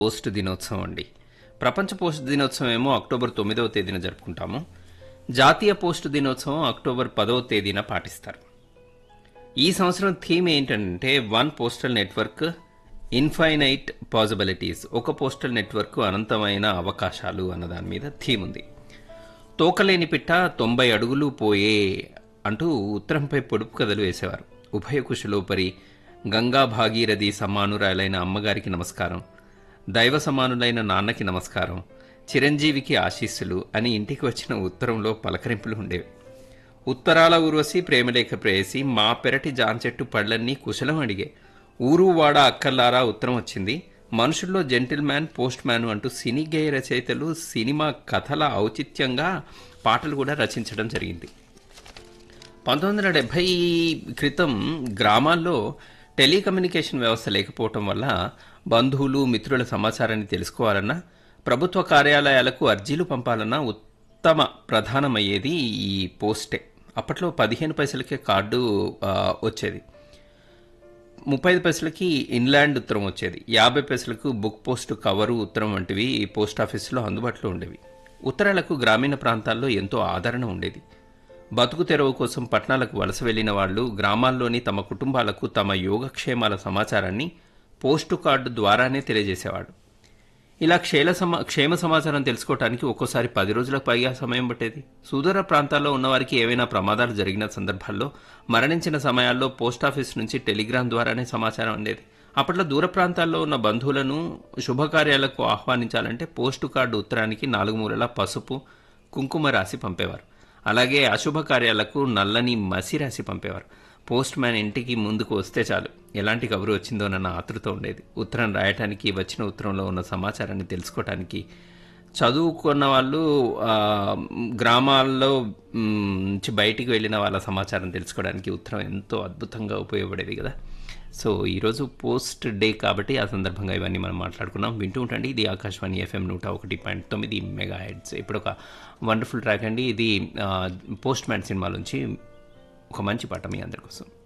post దినోత్సవం అండి ప్రపంచ పోస్ట్ దినోత్సవం ఏమో అక్టోబర్ తొమ్మిదవ తేదీన జరుపుకుంటాము జాతీయ పోస్ట్ దినోత్సవం అక్టోబర్ పదవ తేదీన పాటిస్తారు ఈ సంవత్సరం థీమ్ ఏంటంటే one postal network infinite possibilities ఒక పోస్టల్ నెట్వర్క్ అనంతమైన అవకాశాలు అన్న దాని మీద థీమ్ ఉంది తోకలేని పిట్ట తొంభై అడుగులు పోయే అంటూ ఉత్తరంపై పొడుపు కథలు వేసేవారు ఉభయ కుశలోపరి గంగా భాగీరథి సమానురాలైన అమ్మగారికి నమస్కారం దైవ సమానులైన నాన్నకి నమస్కారం చిరంజీవికి ఆశీస్సులు అని ఇంటికి వచ్చిన ఉత్తరంలో పలకరింపులు ఉండేవి ఉత్తరాల ఊర్వశి ప్రేమలేఖ ప్రేయసి మా పెరటి జాంచెట్టు పళ్ళన్నీ కుశలం అడిగే ఊరు వాడ అక్కర్లారా ఉత్తరం వచ్చింది మనుషుల్లో జెంటిల్ మ్యాన్ పోస్ట్ మ్యాన్ అంటూ సినీ గేయ రచయితలు సినిమా కథల ఔచిత్యంగా పాటలు కూడా రచించడం జరిగింది పంతొమ్మిది వందల డెబ్బై క్రితం గ్రామాల్లో టెలికమ్యూనికేషన్ వ్యవస్థ లేకపోవటం వల్ల బంధువులు మిత్రుల సమాచారాన్ని తెలుసుకోవాలన్నా ప్రభుత్వ కార్యాలయాలకు అర్జీలు పంపాలన్నా ఉత్తమ ప్రధానమయ్యేది ఈ పోస్టే అప్పట్లో పదిహేను పైసలకే కార్డు ఆ, వచ్చేది ముప్పై ఐదు పైసలకి ఇన్లాండ్ ఉత్తరం వచ్చేది యాభై పైసలకు బుక్ పోస్ట్ కవరు ఉత్తరం వంటివి ఈ పోస్ట్ ఆఫీసులో అందుబాటులో ఉండేవి ఉత్తరాలకు గ్రామీణ ప్రాంతాల్లో ఎంతో ఆదరణ ఉండేది బతుకు తెరవు కోసం పట్టణాలకు వలస వెళ్లిన వాళ్ళు గ్రామాల్లోని తమ కుటుంబాలకు తమ యోగక్షేమాల సమాచారాన్ని పోస్టు కార్డు ద్వారానే తెలియజేసేవాడు ఇలా క్షేల సమా క్షేమ సమాచారం తెలుసుకోవడానికి ఒక్కోసారి పది రోజులకు పైగా సమయం పట్టేది సుదూర ప్రాంతాల్లో ఉన్నవారికి ఏవైనా ప్రమాదాలు జరిగిన సందర్భాల్లో మరణించిన సమయాల్లో పోస్టాఫీస్ నుంచి టెలిగ్రామ్ ద్వారానే సమాచారం అందేది అప్పట్లో దూర ప్రాంతాల్లో ఉన్న బంధువులను శుభకార్యాలకు ఆహ్వానించాలంటే పోస్టు కార్డు ఉత్తరానికి నాలుగు మూలల పసుపు కుంకుమ రాసి పంపేవారు అలాగే అశుభ కార్యాలకు నల్లని మసి రాసి పంపేవారు పోస్ట్ మ్యాన్ ఇంటికి ముందుకు వస్తే చాలు ఎలాంటి కబురు వచ్చిందోనన్న ఆతృత ఉండేది ఉత్తరం రాయటానికి వచ్చిన ఉత్తరంలో ఉన్న సమాచారాన్ని తెలుసుకోవటానికి చదువుకున్న వాళ్ళు ఆ, గ్రామాల్లో మ్, నుంచి బయటికి వెళ్ళిన వాళ్ళ సమాచారం తెలుసుకోవడానికి ఉత్తరం ఎంతో అద్భుతంగా ఉపయోగపడేది కదా సో ఈరోజు పోస్ట్ డే కాబట్టి ఆ సందర్భంగా ఇవన్నీ మనం మాట్లాడుకున్నాం వింటూ ఉంటండి ఇది ఆకాశవాణి ఎఫ్ఎం నూట ఒకటి పాయింట్ తొమ్మిది మెగా హెడ్స్ ఇప్పుడు ఒక వండర్ఫుల్ ట్రాక్ అండి ఇది పోస్ట్ మ్యాన్ సినిమాలోంచి ఒక మంచి పాట మీ అందరి కోసం